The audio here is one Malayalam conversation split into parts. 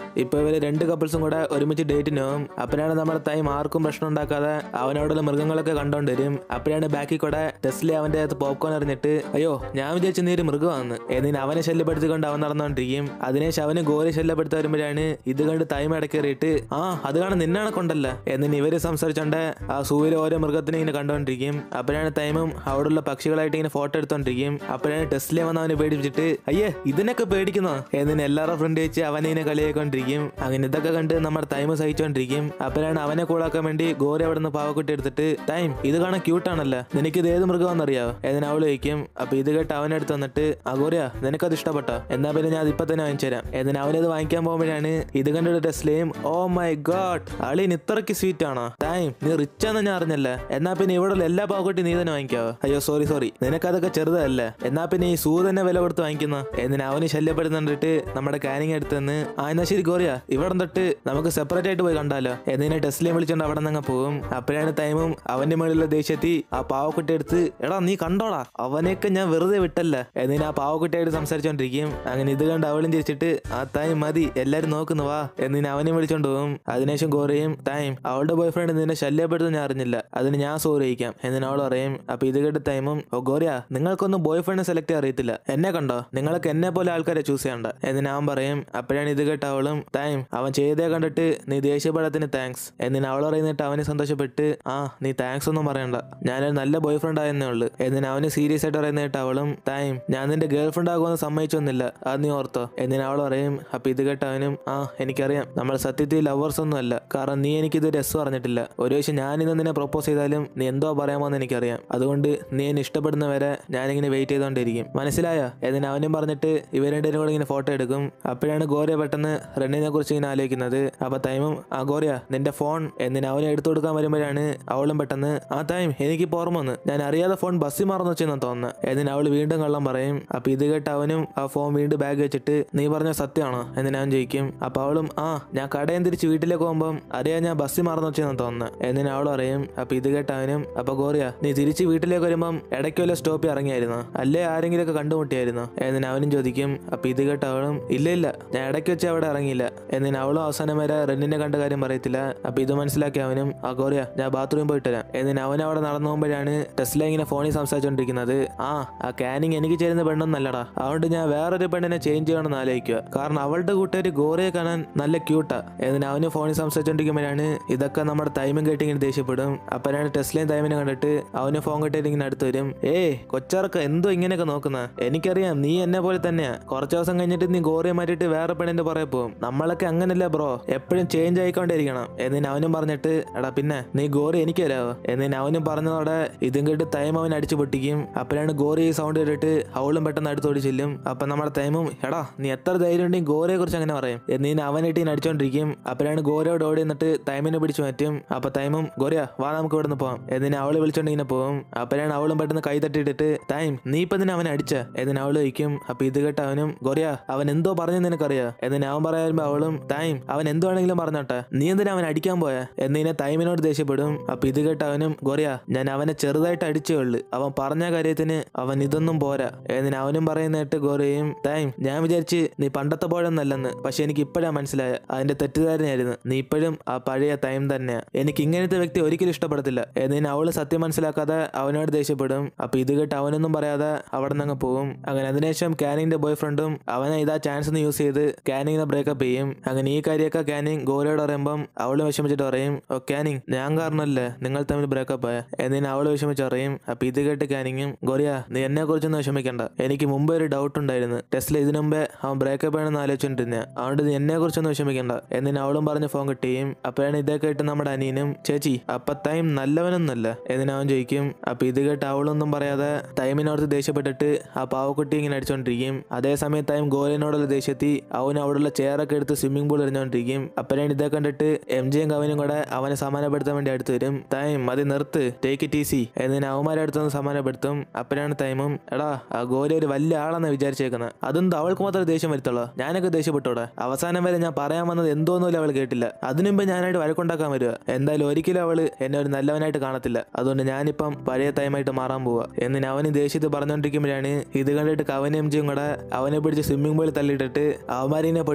ഇപ്പൊ ഇവര് രണ്ട് കപ്പിൾസും കൂടെ ഒരുമിച്ച് ഡേറ്റിന് പോകും അപ്പോഴാണ് നമ്മുടെ ടൈം ആർക്കും പ്രശ്നം ഉണ്ടാക്കാതെ അവനോടുള്ള മൃഗങ്ങളൊക്കെ കണ്ടോണ്ട് വരും അപ്പോഴാണ് ബാക്കിൽ കൂടെ ടെസ്ലി അവന്റെ അകത്ത് പോപ്കോൺ എറിഞ്ഞിട്ട് അയ്യോ ഞാൻ വിചാരിച്ച നീ ഒരു മൃഗമാണെന്ന് എന്നിന് അവനെ ശല്യപ്പെടുത്തിക്കൊണ്ട് അവൻ നടന്നുകൊണ്ടിരിക്കും അതിനുശേഷം അവന് ഗോരി ശല്യപ്പെടുത്തി വരുമ്പോഴാണ് ഇത് കണ്ട് ടൈം ഇടക്കേറിയിട്ട് ആ അത് കാണാൻ നിന്നാണ് കൊണ്ടല്ല എന്നിന് ഇവര് സംസാരിച്ചോണ്ട് ആ സൂവിൽ ഓരോ മൃഗത്തിനെ ഇങ്ങനെ കണ്ടോണ്ടിരിക്കും അപ്പോഴാണ് ടൈമും അവിടെയുള്ള പക്ഷികളായിട്ട് ഇങ്ങനെ ഫോട്ടോ എടുത്തോണ്ടിരിക്കും അപ്പോഴാണ് ടെസ്റ്റിലെ വന്ന് അവനെ പേടിപ്പിച്ചിട്ട് അയ്യേ ഇതിനൊക്കെ പേടിക്കുന്നോ എന്നിന് എല്ലാവരുടെ ഫ്രണ്ട് വെച്ച് അവനെ ഇങ്ങനെ കളിയാക്കൊണ്ടിരിക്കും അങ്ങനെ ഇതൊക്കെ കണ്ട് നമ്മുടെ ടൈം സഹിച്ചോണ്ടിരിക്കും അപ്പോഴാണ് അവനെ കൂളാക്കാൻ വേണ്ടി ഗോരി അവിടെ നിന്ന് പാവക്കുട്ടി എടുത്തിട്ട് ടൈം ഇത് കാണാൻ ക്യൂട്ടാണല്ലോ നിനക്ക് ഇത് ഏത് മൃഗമാണെന്നറിയാവോ എന്നിന് അവള് ചോദിക്കും അപ്പൊ ഇത് കേട്ട് അവനെടുത്ത് വന്നിട്ട് ആ ഗോറിയ നിനക്കത് ഇഷ്ടപ്പെട്ടോ എന്നാ പിന്നെ ഞാൻ അത് ഇപ്പൊ തന്നെ വാങ്ങിച്ചു തരാം എന്നിന് അവനത് വാങ്ങിക്കാൻ പോകുമ്പോഴാണ് ഇത് കണ്ടിട്ട് ടെസ്ലയും ഓ മൈ ഗോഡ് അളിന് ഇത്രയ്ക്ക് സ്വീറ്റ് ആണോ ടൈം നീ റിച്ച് ആണെന്ന് ഞാൻ അറിഞ്ഞല്ലേ എന്നാ പിന്നെ ഇവിടെ ഉള്ള എല്ലാ പാവക്കുട്ടി നീ തന്നെ വാങ്ങിക്കാവോ അയ്യോ സോറി സോറി നിനക്കതൊക്കെ ചെറുതല്ലേ എന്നാ പിന്നെ ഈ സൂ തന്നെ വില കൊടുത്ത് വാങ്ങിക്കുന്ന എന്നിന് അവന് ശല്യപ്പെടുന്നുണ്ടിട്ട് നമ്മുടെ കാനിങ് എടുത്തെന്ന് ആ എന്നാ ശരി ഗോറിയ ഇവിടെ തൊട്ട് നമുക്ക് സെപ്പറേറ്റ് ആയിട്ട് പോയി കണ്ടാലോ എന്നിനെ ടെസ്റ്റിനെ വിളിച്ചോണ്ട് അവിടെ നിന്ന് പോകും അപ്പോഴാണ് ടൈമും അവന്റെ മുകളിലുള്ള ദേഷ്യത്തി ആ പാവക്കുട്ടി എടുത്ത് എടാ നീ കണ്ടോടാ അവനെയൊക്കെ ഞാൻ വെറുതെ വിട്ടല്ല എന്നിന് ആ പാവക്കുട്ടിയായിട്ട് സംസാരിച്ചോണ്ടിരിക്കും അങ്ങനെ ഇത് കണ്ട് അവളും ചിരിച്ചിട്ട് ആ തായ് മതി എല്ലാരും നോക്കുന്നു വാ എന്നിന് അവനെ വിളിച്ചോണ്ട് പോകും അതിനുശേഷം ഗോറിയും തായും അവളുടെ ബോയ് ഫ്രണ്ട് നിന്നെ ശല്യപ്പെടുത്തുന്ന ഞാൻ അറിഞ്ഞില്ല അതിന് ഞാൻ സോറി ചോദിക്കാം എന്നിന് അവൾ പറയും അപ്പൊ ഇത് കേട്ട് ടൈമും ഓ ഗോറിയ നിങ്ങൾക്കൊന്നും ബോയ് ഫ്രണ്ട് സെലക്ട് അറിയത്തില്ല എന്നെ കണ്ടോ നിങ്ങൾക്ക് എന്നെ പോലെ ആൾക്കാരെ ചൂസ് ചെയ്യണ്ട എന്നിന് അവൻ പറയും അപ്പോഴാണ് ഇത് കേട്ട് അവളും ടൈം അവൻ ചെയ്തേ കണ്ടിട്ട് നീ ദേഷ്യപ്പെടത്തിന് താങ്ക്സ് എന്നിന് അവൾ പറയുന്നിട്ട് അവനെ സന്തോഷപ്പെട്ട് ആ നീ താങ്ക്സ് ഒന്നും പറയണ്ട ഞാനൊരു നല്ല ബോയ് ഫ്രണ്ട് ആയെന്നേ ഉള്ളു എന്നിന് അവന് സീരിയസ് ആയിട്ട് പറയുന്നിട്ട് അവളും ടൈം ഞാൻ നിന്റെ ഗേൾ ഫ്രണ്ട് ആകുമെന്ന് സമ്മതിച്ചൊന്നുമില്ല അത് നീ ഓർത്തോ എന്നിന് അവൾ പറയും അപ്പൊ ഇത് കേട്ട് അവനും ആ എനിക്കറിയാം നമ്മൾ സത്യത്തിൽ ലവേഴ്സ് ഒന്നും അല്ല കാരണം നീ എനിക്കിത് രസം പറഞ്ഞിട്ടില്ല ഒരു പക്ഷെ ഞാൻ ഇന്ന് നിന്നെ പ്രൊപ്പോസ് ചെയ്താലും നീ എന്തോ പറയാമോന്ന് എനിക്കറിയാം അതുകൊണ്ട് നീ എന്നെ ഇഷ്ടപ്പെടുന്നവരെ ഞാനിങ്ങനെ വെയിറ്റ് ചെയ്തോണ്ടിരിക്കും മനസ്സിലായോ എന്നിന് അവനും പറഞ്ഞിട്ട് ഇവർ രണ്ടുപേരും കൂടെ ഇങ്ങനെ ഫോട്ടോ എടുക്കും അപ്പോഴാണ് ഗോറിയ പെട്ടെന്ന് റണ്ണിനെ കുറിച്ച് ഇങ്ങനെ ആലോചിക്കുന്നത് അപ്പൊ ടൈമും ആ ഗോറിയ നിന്റെ ഫോൺ എന്നിന് അവനെ എടുത്തു കൊടുക്കാൻ വരുമ്പോഴാണ് അവളും പെട്ടെന്ന് ആ ടൈം എനിക്ക് ഓർമ്മ വന്ന് ഞാൻ അറിയാതെ ഫോൺ ബസ്സിൽ മറന്നു വെച്ചെന്ന് തോന്നുന്നു എന്നിന് അവൾ വീണ്ടും കള്ളം പറയും അപ്പൊ ഇത് കേട്ട് അവനും ആ ഫോൺ വീണ്ടും ബാഗ് വെച്ചിട്ട് നീ പറഞ്ഞ സത്യമാണോ എന്ന് ഞാൻ ചോദിക്കും അപ്പൊ അവളും ആ ഞാൻ കടയും തിരിച്ച് വീട്ടിലേക്ക് പോകുമ്പം അറിയാൻ ഞാൻ ബസ്സിൽ മറന്നു വെച്ചെന്ന് തോന്നുന്നു എന്നിന് അവൾ പറയും അപ്പൊ ഇത് കേട്ട് അവനും അപ്പൊ ഗോറിയ നീ തിരിച്ച് വീട്ടിലേക്ക് വരുമ്പം ഇടയ്ക്ക് വല്ല സ്റ്റോപ്പിൽ ഇറങ്ങിയായിരുന്നു അല്ലേ ആരെങ്കിലും ഒക്കെ കണ്ടുമുട്ടിയായിരുന്നു എന്നിന് അവനും ചോദിക്കും അപ്പൊ ഇത് കേട്ട് അവളും ഇല്ല ഇല്ല ഞാൻ ഇടയ്ക്ക് വെച്ച് അവിടെ ഇറങ്ങിയില്ല എന്നിന് അവളും അവസാനം വരെ റെന്നിനെ കണ്ട കാര്യം പറയത്തില്ല അപ്പൊ ഇത് മനസ്സിലാക്കി അവനും ആ ഗോറിയ ഞാൻ ബാത്റൂമിൽ പോയിട്ട് വരാം എന്നിന് അവൻ അവിടെ നടന്നു പോകുമ്പോഴാണ് ടെസ്ല ഇങ്ങനെ ഫോണിൽ സംസാരിച്ചുകൊണ്ടിരിക്കുന്നത് ആ ആ കാനിങ് എനിക്ക് ചേരുന്ന പെണ്ണൊന്നല്ലടാ അതുകൊണ്ട് ഞാൻ വേറൊരു പെണ്ണിനെ ചേഞ്ച് ചെയ്യണമെന്ന് ആലോചിക്കുക കാരണം അവളുടെ കൂട്ടുകാർ ഗോറിയെ കാണാൻ നല്ല ക്യൂട്ടാ എന്നിന് അവന് ഫോണിൽ സംസാരിച്ചുകൊണ്ടിരിക്കുമ്പോഴാണ് ഇതൊക്കെ നമ്മുടെ ടൈമും കേട്ട് ഇങ്ങനെ ദേഷ്യപ്പെടും അപ്പോഴാണ് ടെസ്ലയും ടൈമിനെ കണ്ടിട്ട് അവന് ഫോൺ കിട്ടിയിട്ട് ഇങ്ങനെ അടുത്ത് വരും ഏ കൊച്ചറക്ക എന്തോ ഇങ്ങനെയൊക്കെ നോക്കുന്ന എനിക്കറിയാം നീ എന്നെ പോലെ തന്നെയാ കുറച്ച് ദിവസം കഴിഞ്ഞിട്ട് നീ ഗോറിയെ മാറ്റിയിട്ട് വേറെ പെണ്ണിന്റെ പുറകെ പോകും നമ്മളൊക്കെ അങ്ങനല്ല ബ്രോ എപ്പോഴും ചേഞ്ച് ആയിക്കൊണ്ടിരിക്കണം എന്നിന് അവനും പറഞ്ഞിട്ട് എടാ പിന്നെ നീ ഗോറി എനിക്ക് തരാവോ എന്നിന് അവനും പറഞ്ഞതോടെ ഇതും കേട്ട് തൈം അവൻ അടിച്ചു പൊട്ടിക്കും അപ്പോഴാണ് ഗോറി ഈ സൗണ്ട് കേട്ടിട്ട് അവളും പെട്ടെന്ന് അടുത്തോടി ചെല്ലും അപ്പൊ നമ്മുടെ തൈമും എടാ നീ എത്ര ധൈര്യം ഉണ്ടെങ്കിൽ ഗോറിയെ കുറിച്ച് അങ്ങനെ പറയും എന്നിന് അവനായിട്ട് ഇങ്ങനെ അടിച്ചോണ്ടിരിക്കും അപ്പോഴാണ് ഗോരയോട് ഓടി നിന്നിട്ട് തൈമിനെ പിടിച്ചു മാറ്റും അപ്പൊ തൈമും ഗോറിയ വാ നമുക്ക് ഇവിടെ നിന്ന് പോവാം എന്നിന് അവള് വിളിച്ചോണ്ട് ഇങ്ങനെ പോകും അപ്പോഴാണ് അവളും പെട്ടെന്ന് കൈ തട്ടിയിട്ടിട്ട് ടൈം നീ ഇപ്പൊ തന്നെ അവനെ അടിച്ച എന്നിന് അവള് ചോദിക്കും അപ്പൊ ഇത് കേട്ട് അവനും ഗോറിയ അവൻ എന്തോ പറഞ്ഞു നിനക്കറിയാ എന്നിന് അവൻ പറയാറുമ്പോ അവളും ടൈം അവൻ എന്ത് വേണമെങ്കിലും പറഞ്ഞോട്ടെ നീ എന്തിനാ അവൻ അടിക്കാൻ പോയാ എന്നിനെ ടൈമിനോട് ദേഷ്യപ്പെടും അപ്പൊ ഇത് കേട്ട് അവനും ഗോറിയ ഞാൻ അവനെ ചെറുതായിട്ട് അടിച്ചേ ഉള്ളു അവൻ പറഞ്ഞ കാര്യത്തിന് അവൻ ഇതൊന്നും പോരാ എന്നിന് അവനും പറയുന്നേട്ട് ഗോറിയയും ടൈം ഞാൻ വിചാരിച്ച് നീ പണ്ടത്തെ പോഴൊന്നല്ലെന്ന് പക്ഷെ എനിക്ക് ഇപ്പോഴാ മനസ്സിലായ അതിന്റെ തെറ്റിദ്ധാരണയായിരുന്നു നീ ഇപ്പോഴും ആ പഴയ ടൈം തന്നെയാ എനിക്ക് ഇങ്ങനത്തെ വ്യക്തി ഒരിക്കലും ഇഷ്ടപ്പെടത്തില്ല എന്നിന് അവള് സത്യം മനസ്സിലാക്കാതെ അവനോട് ദേഷ്യപ്പെടും അപ്പൊ ഇത് കേട്ട് അവനൊന്നും പറയാതെ അവിടെ നിന്ന് അങ്ങ് പോകും അങ്ങനെ അതിനുശേഷം കാനിങ്ങിന്റെ ബോയ് ഫ്രണ്ടും അവനെ ഇതാ ചാൻസ് ഒന്ന് യൂസ് ചെയ്ത് കാനിങ്ങിനെ ബ്രേക്കപ്പ് ചെയ്യും അങ്ങനെ ഈ കാര്യമൊക്കെ കാനിങ് ഗോരയോട് പറയുമ്പം അവള് വിഷമിച്ചിട്ട് പറയും ഓ കാനിങ് ഞാൻ കാരണമല്ലേ നിങ്ങൾ തമ്മിൽ ബ്രേക്കപ്പ് ആയ എന്നിന് അവള് വിഷമിച്ച് പറയും അപ്പൊ ഇത് കേട്ട് കാനിങ്ങും ഗോറിയ നീ എന്നെ കുറിച്ചൊന്നും വിഷമിക്കണ്ട എനിക്ക് മുമ്പേ ഒരു ഡൗട്ട് ഉണ്ടായിരുന്നു ടെസ്ല ഇതിനു മുമ്പേ അവൻ ബ്രേക്കപ്പ് ആണെന്ന് ആലോചിച്ചോണ്ടിരുന്ന അതുകൊണ്ട് നീ എന്നെ കുറിച്ചൊന്നും വിഷമിക്കണ്ട എന്നിന് അവളും പറഞ്ഞ് ഫോൺ കിട്ടുകയും അപ്പോഴാണ് ഇതേ കേട്ട് നമ്മുടെ അനിയനും ചേച്ചി അപ്പൊ ടൈം നല്ലവനൊന്നല്ല എന്നിന് അവൻ ചോദിക്കും അപ്പൊ ഇത് കേട്ട് അവളൊന്നും പറയാതെ ടൈമിനോർത്ത് ദേഷ്യപ്പെട്ടിട്ട് ആ പാവക്കുട്ടി ഇങ്ങനെ അടിച്ചോണ്ടിരിക്കും അതേസമയം ടൈം ഗോലിനോടുള്ള ദേഷ്യത്തി അവൻ അവിടെയുള്ള ചെയറൊക്കെ എടുത്ത് സ്വിമ്മിംഗ് പൂൾ എറിഞ്ഞോണ്ടിരിക്കും അപ്പോഴാണ് ഇതേ കണ്ടിട്ട് എം ജിയും കവനും കൂടെ അവനെ സമാനപ്പെടുത്താൻ വേണ്ടി അടുത്ത് വരും ടൈം മതി നിർത്ത് ടേക്ക് ഇറ്റ് ഈസി എന്നിന് അവന്മാരെ അടുത്തൊന്ന് സമാനപ്പെടുത്തും അപ്പോഴാണ് ടൈമും എടാ ആ ഗോലി ഒരു വലിയ ആളെന്ന് വിചാരിച്ചേക്കുന്നത് അതെന്ത് അവൾക്ക് മാത്രമേ ദേഷ്യം വരുത്തുള്ളൂ ഞാനൊക്കെ ദേഷ്യപ്പെട്ടോടെ അവസാനം വരെ ഞാൻ പറയാൻ വന്നത് എന്തോന്നുമില്ല അവൾ കേട്ടില്ല അതിനുമുമ്പ് ഞാനായിട്ട് വഴക്കുണ്ടാക്കാൻ വരിക എന്തായാലും ഒരിക്കലും അവള് എന്നെ ഒരു നല്ലവനായിട്ട് കാണത്തില്ല അതുകൊണ്ട് ഞാനിപ്പം പഴയ ടൈമായിട്ട് മാറാൻ പോവാ എന്നിന് അവന് ദേഷ്യത്തിൽ പറഞ്ഞുകൊണ്ടിരിക്കുമ്പോഴാണ് ഇത് കണ്ടിട്ട് കവനും എം ജിയും കൂടെ അവനെ പിടിച്ച് സ്വിമ്മിംഗ് പൂളിൽ തള്ളിയിട്ടിട്ട് അവന്മാരിനെ പൊട്ടിച്ചിരിക്കും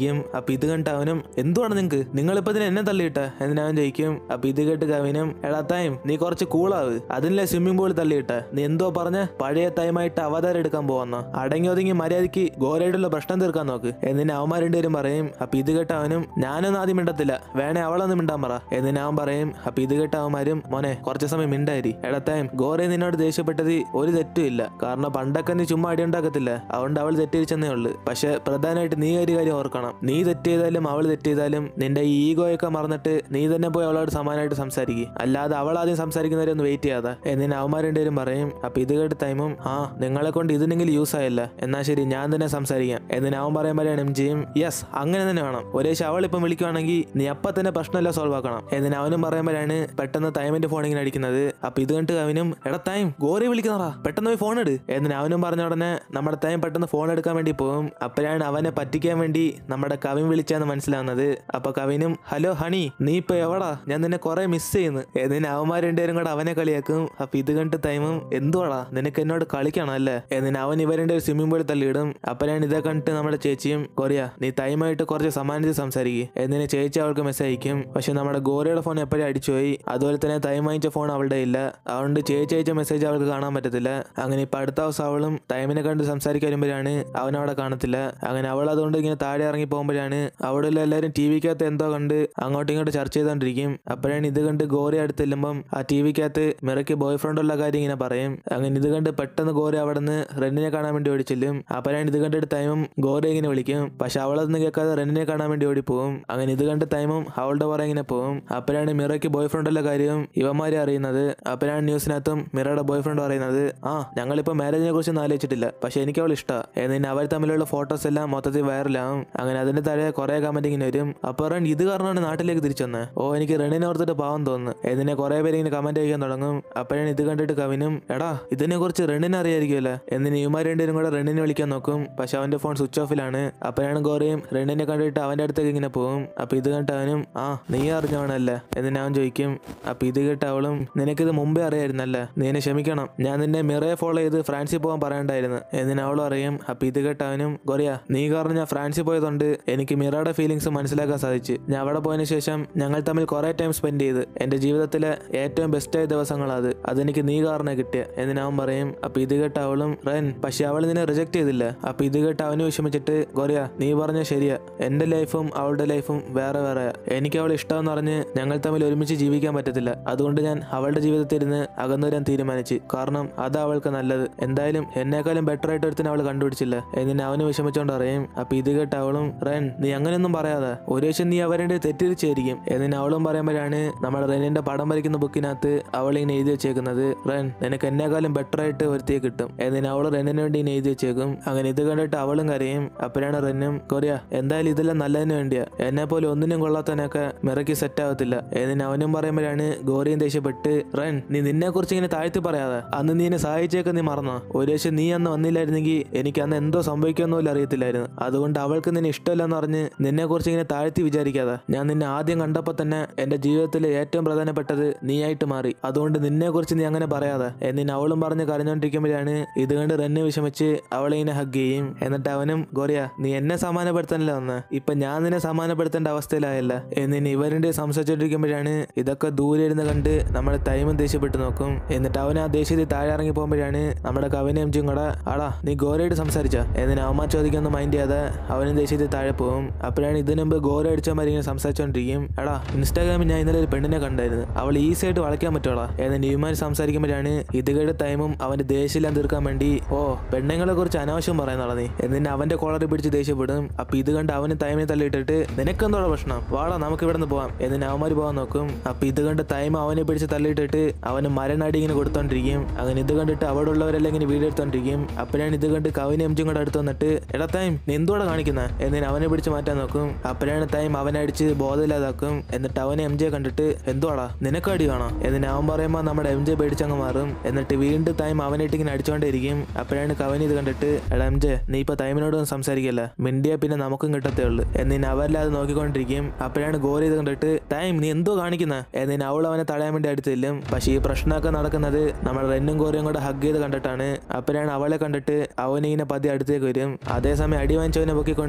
ചോദിക്കും അപ്പൊ ഇത് കണ്ട് അവനും എന്തുവാണ് നിങ്ങക്ക് നിങ്ങളിപ്പോ ഇതിന് എന്നെ തള്ളിയിട്ട എന്ന് അവൻ ചോദിക്കും അപ്പൊ ഇത് കേട്ട് കവിനും എടാ തായും നീ കുറച്ച് കൂളാവ് അതിനല്ലേ സ്വിമ്മിംഗ് പൂളിൽ തള്ളിയിട്ട നീ എന്തോ പറഞ്ഞ് പഴയ തൈമായിട്ട് അവതാരം എടുക്കാൻ പോവന്ന അടങ്ങി ഒതുങ്ങി മര്യാദയ്ക്ക് ഗോരയായിട്ടുള്ള പ്രശ്നം തീർക്കാൻ നോക്ക് എന്നിന് അവന്മാർ രണ്ടുപേരും പറയും അപ്പൊ ഇത് കേട്ട് അവനും ഞാനൊന്നും ആദ്യം മിണ്ടത്തില്ല വേണേ അവളൊന്ന് മിണ്ടാൻ പറ എന്നിന് അവൻ പറയും അപ്പൊ ഇത് കേട്ട് അവന്മാരും മോനെ കുറച്ച് സമയം മിണ്ടായി എടത്തായും ഗോറെ നിന്നോട് ദേഷ്യപ്പെട്ടത് ഒരു തെറ്റും ഇല്ല കാരണം പണ്ടൊക്കെ നീ ചുമ്മാ അടി ഉണ്ടാക്കത്തില്ല അതുകൊണ്ട് അവൾ തെറ്റിരിച്ചെന്നേ ഉള്ളു പക്ഷെ പ്രധാനമായിട്ട് നീ ഒരു കാര്യം ഓർക്കണം നീ തെറ്റ് ചെയ്താലും അവൾ തെറ്റ് ചെയ്താലും നിന്റെ ഈ ഈഗോയൊക്കെ മറന്നിട്ട് നീ തന്നെ പോയി അവളോട് സമാനമായിട്ട് സംസാരിക്കും അല്ലാതെ അവൾ ആദ്യം സംസാരിക്കുന്നവരെ ഒന്ന് വെയിറ്റ് ചെയ്യാതെ എന്നിന് അവന്മാർ രണ്ടുപേരും പറയും അപ്പൊ ഇത് കേട്ട് ടൈമും ആ നിങ്ങളെ കൊണ്ട് ഇതിനെങ്കിലും യൂസ് ആയല്ല എന്നാ ശരി ഞാൻ തന്നെ സംസാരിക്കാം എന്നിന് അവൻ പറയുമ്പോഴാണ് എം ജിയും യെസ് അങ്ങനെ തന്നെ വേണം ഒരേ അവൾ ഇപ്പം വിളിക്കുവാണെങ്കിൽ നീ അപ്പൊ തന്നെ പ്രശ്നമെല്ലാം സോൾവ് ആക്കണം എന്നിന് അവനും പറയുമ്പോഴാണ് പെട്ടെന്ന് ടൈമിന്റെ ഫോൺ ഇങ്ങനെ അടിക്കുന്നത് അപ്പൊ ഇത് കണ്ടിട്ട് അവനും എടാ ടൈം ഗോറി വിളിക്കുന്നറാ പെട്ടെന്ന് പോയി ഫോൺ എടു എന്നിന് അവനും പറഞ്ഞ ഉടനെ നമ്മുടെ ടൈം പെട്ടെന്ന് ഫോൺ എടുക്കാൻ വേണ്ടി പോകും അപ്പോഴാണ് അവനെ പറ്റിക്കാൻ വേണ്ടി നമ്മുടെ കവിൻ വിളിച്ചാന്ന് മനസ്സിലാവുന്നത് അപ്പൊ കവിനും ഹലോ ഹണി നീ ഇപ്പൊ എവിടാ ഞാൻ നിന്നെ കുറെ മിസ് ചെയ്യുന്നു എന്നിന് അവന്മാർ രണ്ടുപേരും കൂടെ അവനെ കളിയാക്കും അപ്പൊ ഇത് കണ്ടിട്ട് ടൈമും എന്തുവാടാ നിനക്ക് എന്നോട് കളിക്കണം അല്ലേ എന്നിന് അവൻ ഇവരുടെ ഒരു സ്വിമ്മിംഗ് പൂളിൽ തള്ളിയിടും അപ്പോഴാണ് ഇതൊക്കെ കണ്ടിട്ട് നമ്മുടെ ചേച്ചിയും കൊറിയ നീ ടൈമായിട്ട് കുറച്ച് സമാനിച്ച് സംസാരിക്കും എന്നിന് ചേച്ചി അവൾക്ക് മെസ്സേജ് അയക്കും പക്ഷെ നമ്മുടെ ഗോരയുടെ ഫോൺ എപ്പോഴും അടിച്ചുപോയി അതുപോലെ തന്നെ ടൈം വാങ്ങിച്ച ഫോൺ അവളുടെ ഇല്ല അതുകൊണ്ട് ചേച്ചി അയച്ച മെസ്സേജ് അവൾക്ക് കാണാൻ പറ്റത്തില്ല അങ്ങനെ ഇപ്പൊ അടുത്ത ദിവസം അവളും ടൈമിനെ കണ്ട് സംസാരിക്കാൻ വരുമ്പോഴാണ് അവൻ അവിടെ കാണത്തില്ല അങ്ങനെ അവൾ അതുകൊണ്ട് ഇങ്ങനെ താഴെ ഇറങ്ങി പോകുമ്പോഴാണ് അവിടെയുള്ള എല്ലാവരും ടി വിക്കകത്ത് എന്തോ കണ്ട് അങ്ങോട്ടും ഇങ്ങോട്ടും ചർച്ച ചെയ്തോണ്ടിരിക്കും അപ്പോഴാണ് ഇത് കണ്ട് ഗോറി അടുത്ത് ചെല്ലുമ്പം ആ ടി വിക്കകത്ത് മിറയ്ക്ക് ബോയ് ഫ്രണ്ട് ഉള്ള കാര്യം ഇങ്ങനെ പറയും അങ്ങനെ ഇത് കണ്ട് പെട്ടെന്ന് ഗോറി അവിടെ നിന്ന് റെന്നിനെ കാണാൻ വേണ്ടി ഓടി ചെല്ലും അപ്പോഴാണ് ഇത് കണ്ടിട്ട് ടൈമും ഗോറി ഇങ്ങനെ വിളിക്കും പക്ഷെ അവളതൊന്നും കേൾക്കാതെ റെന്നിനെ കാണാൻ വേണ്ടി ഓടി പോകും അങ്ങനെ ഇത് കണ്ട് ടൈമും അവളുടെ പുറകെ ഇങ്ങനെ പോകും അപ്പോഴാണ് മിറയ്ക്ക് ബോയ് ഫ്രണ്ട് ഉള്ള കാര്യവും ഇവന്മാരെ അറിയുന്നത് അപ്പോഴാണ് ന്യൂസിനകത്തും മിറയുടെ ബോയ് ഫ്രണ്ട് പറയുന്നത് ആ ഞങ്ങളിപ്പോ മാരേജിനെ കുറിച്ച് ഒന്നും ആലോചിച്ചിട്ടില്ല പക്ഷെ എനിക്ക് അവൾ ഇഷ്ടമാണ് എന്നിട്ട് അവർ തമ്മിലുള്ള ഫോട്ടോസ് എല്ലാം മൊത്തത്തിൽ വൈറലാവും അങ്ങനെ അതിന്റെ താഴെ കുറെ കമന്റ് ഇങ്ങനെ വരും അപ്പൊ റൺ ഇത് കാരണമാണ് നാട്ടിലേക്ക് തിരിച്ചു വന്നത് ഓ എനിക്ക് റണ്ണിനെ ഓർത്തിട്ട് പാവം തോന്നുന്നു എന്നിനെ കുറെ പേര് ഇങ്ങനെ കമന്റ് അയക്കാൻ തുടങ്ങും അപ്പോഴാണ് ഇത് കണ്ടിട്ട് കവിനും എടാ ഇതിനെ കുറിച്ച് റണ്ണിനെ അറിയായിരിക്കുമല്ലോ എന്നിന് ഇവന്മാർ രണ്ടുപേരും കൂടെ റണ്ണിനെ വിളിക്കാൻ നോക്കും പക്ഷെ അവന്റെ ഫോൺ സ്വിച്ച് ഓഫിലാണ് അപ്പോഴാണ് ഗോറയും റണ്ണിനെ കണ്ടിട്ട് അവന്റെ അടുത്തേക്ക് ഇങ്ങനെ പോകും അപ്പൊ ഇത് കണ്ടിട്ട് അവനും ആ നീ അറിഞ്ഞവണല്ലേ എന്നിന് അവൻ ചോദിക്കും അപ്പൊ ഇത് കേട്ട് അവളും നിനക്കിത് മുമ്പേ അറിയായിരുന്നല്ലേ നീ എന്നെ ക്ഷമിക്കണം ഞാൻ നിന്നെ മിറയെ ഫോളോ ചെയ്ത് ഫ്രാൻസിൽ പോകാൻ പറയണ്ടായിരുന്നു എന്നിന് അവളും അറിയും അപ്പൊ ഇത് കേട്ട് അവനും ഗോറിയ നീ കാരണം ഞാൻ ഫ്രാൻസിൽ പോയതുകൊണ്ട് എനിക്ക് മിറയുടെ ഫീലിങ്സ് മനസ്സിലാക്കാൻ സാധിച്ചു ഞാൻ അവിടെ പോയതിനു ശേഷം ഞങ്ങൾ തമ്മിൽ കുറെ ടൈം സ്പെൻഡ് ചെയ്ത് എന്റെ ജീവിതത്തിലെ ഏറ്റവും ബെസ്റ്റായ ദിവസങ്ങളത് അതെനിക്ക് നീ കാരണം കിട്ടിയ എന്നിന് അവൻ പറയും അപ്പൊ ഇത് കേട്ട് അവളും റൻ പക്ഷെ അവൾ നിന്നെ റിജക്ട് ചെയ്തില്ല അപ്പൊ ഇത് കേട്ട് അവന് വിഷമിച്ചിട്ട് ഗോറിയ നീ പറഞ്ഞ ശരിയാ എന്റെ ലൈഫും അവളുടെ ലൈഫും വേറെ വേറെ എനിക്ക് അവൾ ഇഷ്ടമെന്ന് പറഞ്ഞ് ഞങ്ങൾ തമ്മിൽ ഒരുമിച്ച് ജീവിക്കാൻ പറ്റത്തില്ല അതുകൊണ്ട് ഞാൻ അവളുടെ ജീവിതത്തിൽ ഇരുന്ന് അകന്നു വരാൻ തീരുമാനിച്ചു കാരണം അതാ അവൾക്ക് നല്ലത് എന്തായാലും എന്നെക്കാളും ബെറ്റർ ആയിട്ട് ഒരുത്തിന് അവൾ കണ്ടുപിടിച്ചില്ല എന്നിന് അവന് വിഷമിച്ചോണ്ട് അറിയും അപ്പൊ ഇത് കേട്ട് അവളും റൻ നീ അങ്ങനെയൊന്നും പറയാതെ ഒരു ദിവസം നീ അവരുടെ തെറ്റിദ്ധരിച്ചായിരിക്കും എന്നിന് അവളും പറയുമ്പോഴാണ് നമ്മുടെ റെനിന്റെ പടം വരയ്ക്കുന്ന ബുക്കിനകത്ത് അവൾ ഇങ്ങനെ എഴുതി വെച്ചേക്കുന്നത് റൻ നിനക്ക് എന്നെക്കാളും ബെറ്റർ ആയിട്ട് ഒരുത്തിയെ കിട്ടും എന്നിന് അവൾ റെന്നിന് വേണ്ടി ഇങ്ങനെ എഴുതി വെച്ചേക്കും അങ്ങനെ ഇത് കണ്ടിട്ട് അവളും കരയും അപ്പോഴാണ് റെന്നും കൊറിയ എന്തായാലും ഇതെല്ലാം നല്ലതിന് വേണ്ടിയാ എന്നെ പോലെ ഒന്നിനും കൊള്ളാത്തവനൊക്കെ മിറയ്ക്ക് സെറ്റ് ആവത്തില്ല എന്നിന് അവനും പറയുമ്പോഴാണ് ഗോറിയും ദേഷ്യപ്പെട്ട് റൻ നീ നിന്നെ കുറിച്ച് ഇങ്ങനെ താഴ്ത്തി പറയാതെ അന്ന് നീ എന്നെ സഹായിച്ചേക്ക് നീ മറന്നോ ഒരു പക്ഷേ നീ അന്ന് വന്നില്ലായിരുന്നെങ്കിൽ എനിക്ക് അന്ന് എന്തോ സംഭവിക്കുമെന്ന് പോലും അറിയത്തില്ലായിരുന്നു അതുകൊണ്ട് അവൾക്ക് നിന്നെ ഇഷ്ടമില്ലെന്ന് പറഞ്ഞ് നിന്നെ കുറിച്ച് ഇങ്ങനെ താഴ്ത്തി വിചാരിക്കാതെ ഞാൻ നിന്നെ ആദ്യം കണ്ടപ്പോൾ തന്നെ എന്റെ ജീവിതത്തിലെ ഏറ്റവും പ്രധാനപ്പെട്ടത് നീയായിട്ട് മാറി അതുകൊണ്ട് നിന്നെ കുറിച്ച് നീ അങ്ങനെ പറയാതെ എന്നിന് അവളും പറഞ്ഞ് കരഞ്ഞോണ്ടിരിക്കുമ്പോഴാണ് ഇത് കണ്ട് റെന്നെ വിഷമിച്ച് അവളെ ഇങ്ങനെ ഹഗ് ചെയ്യും എന്നിട്ട് അവനും ഗോറിയ നീ എന്നെ സമാനപ്പെടുത്താനല്ല വന്ന് ഇപ്പൊ ഞാൻ നിന്നെ സമാനപ്പെടുത്തേണ്ട അവസ്ഥയിലായല്ല എന്നിന് ഇവരുടെ സംസാരിച്ചോണ്ടിരിക്കുമ്പോഴാണ് ഇതൊക്കെ ദൂരെ ഇരുന്ന് കണ്ട് നമ്മുടെ ടൈമും ദേഷ്യപ്പെട്ട് നോക്കും എന്നിട്ട് അവൻ ആ ദേഷ്യത്തിൽ താഴെ ഇറങ്ങി പോകുമ്പോഴാണ് നമ്മുടെ കവിനെ എം ജിയും കൂടെ ആടാ നീ ഗോരയായിട്ട് സംസാരിച്ച എന്നിന് അവന്മാർ ചോദിക്കൊന്നും മൈൻഡ് ചെയ്യാതെ അവനും ദേഷ്യത്തിൽ താഴെ പോകും അപ്പോഴാണ് ഇതിനു മുമ്പ് ഗോര അടിച്ചവന്മാർ ഇങ്ങനെ സംസാരിച്ചോണ്ടിരിക്കും എടാ ഇൻസ്റ്റാഗ്രാമിൽ ഞാൻ ഇന്നലെ ഒരു പെണ്ണിനെ കണ്ടായിരുന്നു അവൾ ഈസി ആയിട്ട് വളയ്ക്കാൻ പറ്റുള്ളാ എന്നിട്ട് ഇവന്മാർ സംസാരിക്കുമ്പോഴാണ് ഇതുകയുടെ ടൈമും അവന്റെ ദേഷ്യമെല്ലാം തീർക്കാൻ വേണ്ടി ഓ പെണ്ണുങ്ങളെ കുറിച്ച് അനാവശ്യം പറയുന്നതാ നീ എന്നിട്ട് അവന്റെ കോളറിൽ പിടിച്ച് ദേഷ്യപ്പെടും അപ്പൊ ഇത് കണ്ട് അവന് ടൈമിനെ തള്ളിയിട്ടിട്ട് നിനക്കെന്തോടാ പ്രശ്നം വാടാ നമുക്ക് ഇവിടെ നിന്ന് പോവാം എന്നിട്ട് അവന്മാർ പോകാൻ നോക്കും അപ്പൊ ഇത് കണ്ട് ടൈം അവനെ പിടിച്ച് തള്ളിയിട്ടിട്ട് അവന് മരണടി ഇങ്ങനെ കൊടുത്തോണ്ടിരിക്കും അങ്ങനെ ഇത് കണ്ടിട്ട് അവിടെ ഉള്ളവരെല്ലാം ഇങ്ങനെ വീഡിയോ എടുത്തോണ്ടിരിക്കും അപ്പോഴാണ് ഇത് കണ്ട് കവിന് എം ജിയും കൂടെ അടുത്ത് വന്നിട്ട് എടാ ടൈം നീ എന്തുകൂടെ കാണിക്കുന്നത് എന്നിട്ട് അവനെ പിടിച്ച് മാറ്റാൻ നോക്കും അപ്പോഴാണ് ടൈം അവനെ അടിച്ച് ബോധമില്ലാതാക്കും എന്നിട്ട് അവനെ എം ജെ കണ്ടിട്ട് എന്തുവാടാ നിനക്ക് അടി കാണോ എന്നിട്ട് അവൻ പറയുമ്പോൾ നമ്മുടെ എം ജെ പേടിച്ചങ്ങ് മാറും എന്നിട്ട് വീണ്ടും ടൈം അവനായിട്ട് ഇങ്ങനെ അടിച്ചോണ്ടേയിരിക്കും അപ്പോഴാണ് കവൻ ഇത് കണ്ടിട്ട് എടാ എം ജെ നീ ഇപ്പൊ ടൈമിനോടൊന്നും സംസാരിക്കല്ല മിണ്ടിയ പിന്നെ നമുക്കും കിട്ടത്തേ ഉള്ളൂ എന്നിട്ട് അവരില്ലാതെ നോക്കിക്കൊണ്ടിരിക്കും അപ്പോഴാണ് ഗോറി ഇത് കണ്ടിട്ട് ടൈം നീ എന്തോ കാണിക്കുന്ന എന്നിട്ട് അവൾ അവനെ തടയാൻ വേണ്ടി അടുത്തില്ലും പക്ഷേ ഈ പ്രശ്നമൊക്കെ നടക്കുന്നത് നമ്മൾ റെന്നും ഗോറിയും കൂടെ ഹഗ് ചെയ്ത് കണ്ടിട്ടാണ് അപ്പോഴാണ് അവളെ കണ്ടിട്ട് അവനിങ്ങനെ പതി അടുത്തേക്ക് വരും അതേസമയം അടി വാങ്ങിച്ചവനെ പൊക്കിക്കൊണ്ട് അവൻ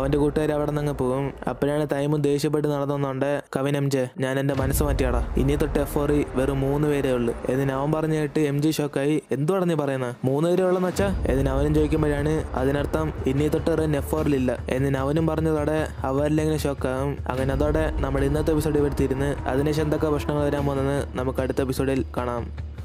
അവന്റെ കൂട്ടുകാർ അവിടെ നിന്ന് പോകും അപ്പോഴാണ് തൈമും ദേഷ്യപ്പെട്ട് നടന്നുകൊണ്ട് കവിൻ എം ജെ ഞാൻ എന്റെ മനസ്സ് മാറ്റിയാടാ ഇനി തൊട്ട് എഫ് ഓറി വെറും മൂന്ന് പേരേ ഉള്ളൂ എന്നിന് അവൻ പറഞ്ഞു കേട്ട് എം ജി ഷോക്കായി എന്തുവാണ് നീ പറയുന്നത് മൂന്ന് പേരേ ഉള്ളെന്ന് വെച്ചാ എന്നിന് അവനും ചോദിക്കുമ്പോഴാണ് അതിനർത്ഥം ഇനി തൊട്ട് റെൻ എഫ് ഓറിലില്ല എന്നിന് അവനും പറഞ്ഞതോടെ അവരിലെങ്ങനെ ഷോക്കാകും അങ്ങനെ അതോടെ നമ്മുടെ ഇന്നത്തെ എപ്പിസോഡ് ഇവിടെ തീരുന്ന് അതിനുശേഷം എന്തൊക്കെ പ്രശ്നങ്ങൾ വരാൻ പോകുന്നത് നമുക്ക് അടുത്ത എപ്പിസോഡിൽ കാണാം